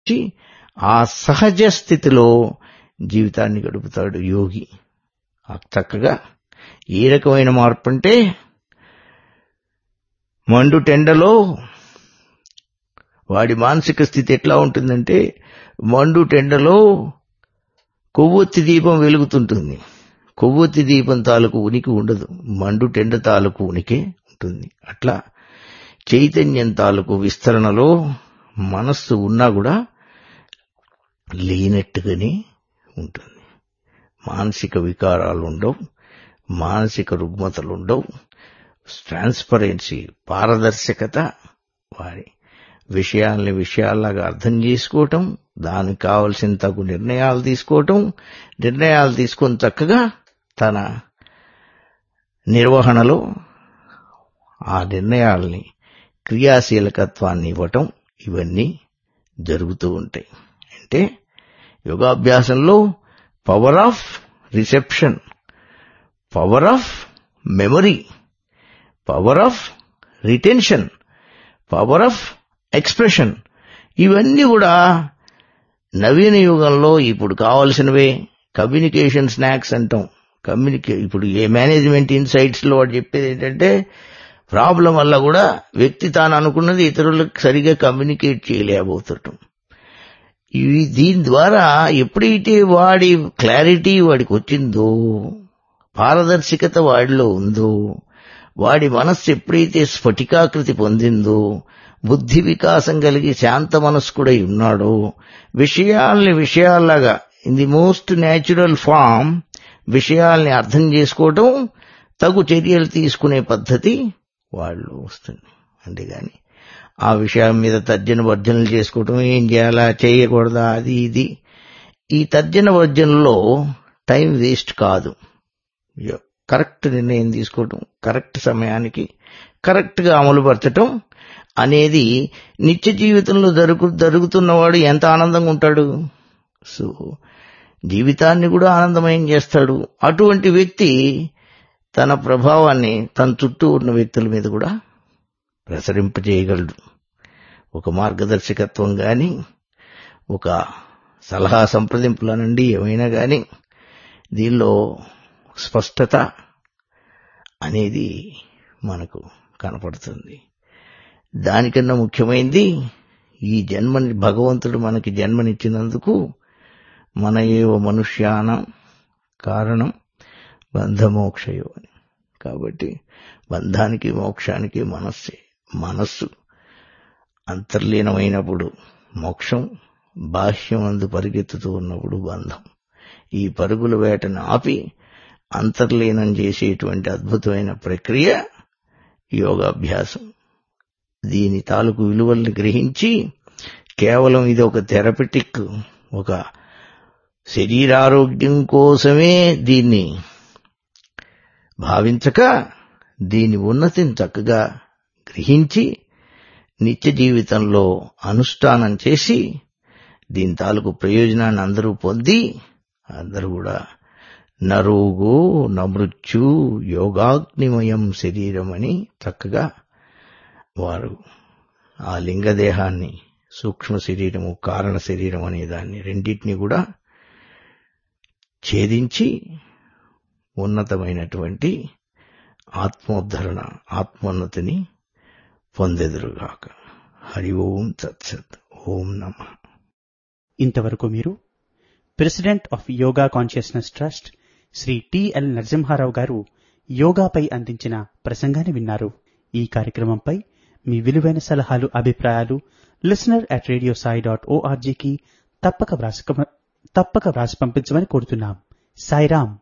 వచ్చి ఆ సహజ స్థితిలో జీవితాన్ని గడుపుతాడు యోగి ఆ చక్కగా ఏ రకమైన మార్పు అంటే మండు టెండలో వాడి మానసిక స్థితి ఎట్లా ఉంటుందంటే మండు టెండలో కొవ్వొత్తి దీపం వెలుగుతుంటుంది కొవ్వొత్తి దీపం తాలూకు ఉనికి ఉండదు మండు టెండ తాలూకు ఉనికి ఉంటుంది అట్లా చైతన్యం తాలూకు విస్తరణలో మనస్సు ఉన్నా కూడా లేనట్టుగానే ఉంటుంది మానసిక వికారాలు ఉండవు మానసిక రుగ్మతలు ఉండవు ట్రాన్స్పరెన్సీ పారదర్శకత వారి విషయాల్ని విషయాల్లాగా అర్థం చేసుకోవటం దానికి కావలసిన తగు నిర్ణయాలు తీసుకోవటం నిర్ణయాలు తీసుకొని చక్కగా తన నిర్వహణలో ఆ నిర్ణయాల్ని క్రియాశీలకత్వాన్ని ఇవ్వటం ఇవన్నీ జరుగుతూ ఉంటాయి అంటే యోగాభ్యాసంలో power of reception power of memory power of retention power of expression ఇవన్నీ కూడా నవీన యుగంలో ఇప్పుడు కావాల్సినవే కమ్యూనికేషన్ స్నాక్స్ అంటాం కమ్యూనికే ఇప్పుడు ఏ మేనేజ్మెంట్ ఇన్సైట్స్ లో వాడు చెప్పేది ఏంటంటే ప్రాబ్లం వల్ల కూడా వ్యక్తి తాను అనుకున్నది ఇతరులకు సరిగా కమ్యూనికేట్ చేయలేకపోతుంటాం ఇవి దీని ద్వారా ఎప్పుడైతే వాడి క్లారిటీ వాడికి వచ్చిందో పారదర్శకత వాడిలో ఉందో వాడి మనస్సు ఎప్పుడైతే స్ఫటికాకృతి పొందిందో బుద్ధి వికాసం కలిగి శాంత మనస్కుడై ఉన్నాడో విషయాల్ని విషయాల్లాగా in the most natural form విషయాల్ని అర్థం చేసుకోవటం తగు చర్యలు తీసుకునే పద్ధతి వాళ్ళు వస్తుంది అంతేగాని ఆ విషయం మీద తర్జన భర్జనలు చేసుకోవటం ఏం చేయాలా చేయకూడదా అది ఇది ఈ తర్జన భర్జనలో టైం వేస్ట్ కాదు కరెక్ట్ నిర్ణయం తీసుకోవటం కరెక్ట్ సమయానికి కరెక్ట్గా అమలుపరచటం అనేది నిత్య జీవితంలో జరుగు జరుగుతున్నవాడు ఎంత ఆనందంగా ఉంటాడు సో జీవితాన్ని కూడా ఆనందమయం చేస్తాడు అటువంటి వ్యక్తి తన ప్రభావాన్ని తన చుట్టూ ఉన్న వ్యక్తుల మీద కూడా ప్రసరింపజేయగలడు ఒక మార్గదర్శకత్వం కానీ ఒక సలహా సంప్రదింపులనండి ఏమైనా కానీ దీనిలో స్పష్టత అనేది మనకు కనపడుతుంది దానికన్నా ముఖ్యమైనది ఈ జన్మని భగవంతుడు మనకి జన్మనిచ్చినందుకు మన ఏవ మనుష్యానం కారణం బంధమోక్షయో అని కాబట్టి బంధానికి మోక్షానికి మనస్సే మనస్సు అంతర్లీనమైనప్పుడు మోక్షం బాహ్యం అందు పరిగెత్తుతూ ఉన్నప్పుడు బంధం ఈ పరుగుల వేటను ఆపి అంతర్లీనం చేసేటువంటి అద్భుతమైన ప్రక్రియ యోగాభ్యాసం దీని తాలూకు విలువల్ని గ్రహించి కేవలం ఇది ఒక థెరపెటిక్ ఒక శరీరారోగ్యం కోసమే దీన్ని భావించక దీని ఉన్నతిని చక్కగా గ్రహించి నిత్య జీవితంలో అనుష్ఠానం చేసి దీని తాలూకు ప్రయోజనాన్ని అందరూ పొంది అందరూ కూడా నరోగో నమృత్యు యోగాగ్నిమయం శరీరం అని చక్కగా వారు ఆ లింగదేహాన్ని సూక్ష్మ శరీరము కారణ శరీరం అనే దాన్ని రెండింటినీ కూడా ఛేదించి ఉన్నతమైనటువంటి ఆత్మోద్ధరణ ఆత్మోన్నతిని పొందెదురుగాక హరి ఓం తత్సత్ ఓం నమ ఇంతవరకు మీరు president of yoga consciousness trust Shri TL Narasimharao గారు యోగాపై అందించిన ప్రసంగాన్ని విన్నారు ఈ కార్యక్రమంపై మీ విలువైన సలహాలు అభిప్రాయాలు listener at radio Sai dot ఓఆర్జీకి తప్పక వ్రాసి తప్పక వ్రాసి పంపించమని కోరుతున్నాం సాయిరామ్